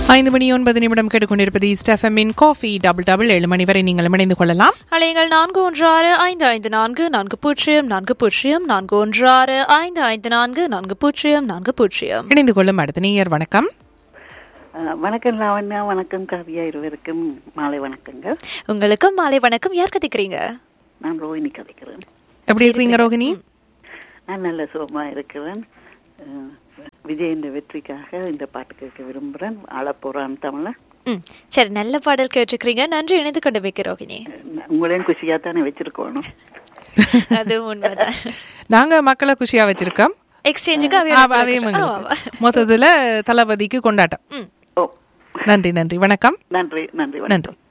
ஐந்து மணி ஒன்பது நிமிடம் கேட்டுக்கொண்டிருப்பது ஸ்டெஃபமின் காஃபி டபுள் டபுள் ஏழு மணி வரை நீங்கள் இணைந்து கொள்ளலாம் அலையுங்கள் நான்கு ஒன்று ஆறு ஐந்து ஐந்து நான்கு நான்கு பூஜ்ஜியம் நான்கு பூஜ்ஜியம் நான்கு ஒன்று ஆறு ஐந்து ஐந்து நான்கு நான்கு பூஜ்ஜியம் நான்கு பூஜ்ஜியம் இணைந்து கொள்ளும் அடுத்த நேயர் வணக்கம் அஹ், வணக்கம் லாவண்யா வணக்கம் காவியா இருவருக்கும் மாலை வணக்கங்கள் உங்களுக்கும் மாலை வணக்கம் யார் கத்திக்கிறீங்க நான் ரோஹிணி கதைக்கிறேன் எப்படி இருக்கீங்க ரோகிணி நான் நல்ல சுகமா இருக்கிறேன் அஹ், விஜயின் வெற்றிக்காக இந்த பாட்டு கேட்க விரும்புகிறேன் ஆளப்போறான் தமிழ ம் சரி நல்ல பாடல் கேட்டிருக்கிறீங்க நன்றி இணைந்து கொண்டு வைக்க ரோகிணி உங்களையும் குஷியா தானே வச்சிருக்கணும் அது உண்மைதான் நாங்க மக்களை குஷியா வச்சிருக்கோம் எக்ஸ்சேஞ்சுக்கு ஆ, அதையும் எங்களுக்கு. மொத்தத்துல தளபதிக்கு கொண்டாட்டம் ம் ஓ நன்றி நன்றி வணக்கம் நன்றி நன்றி வணக்கம் நன்றி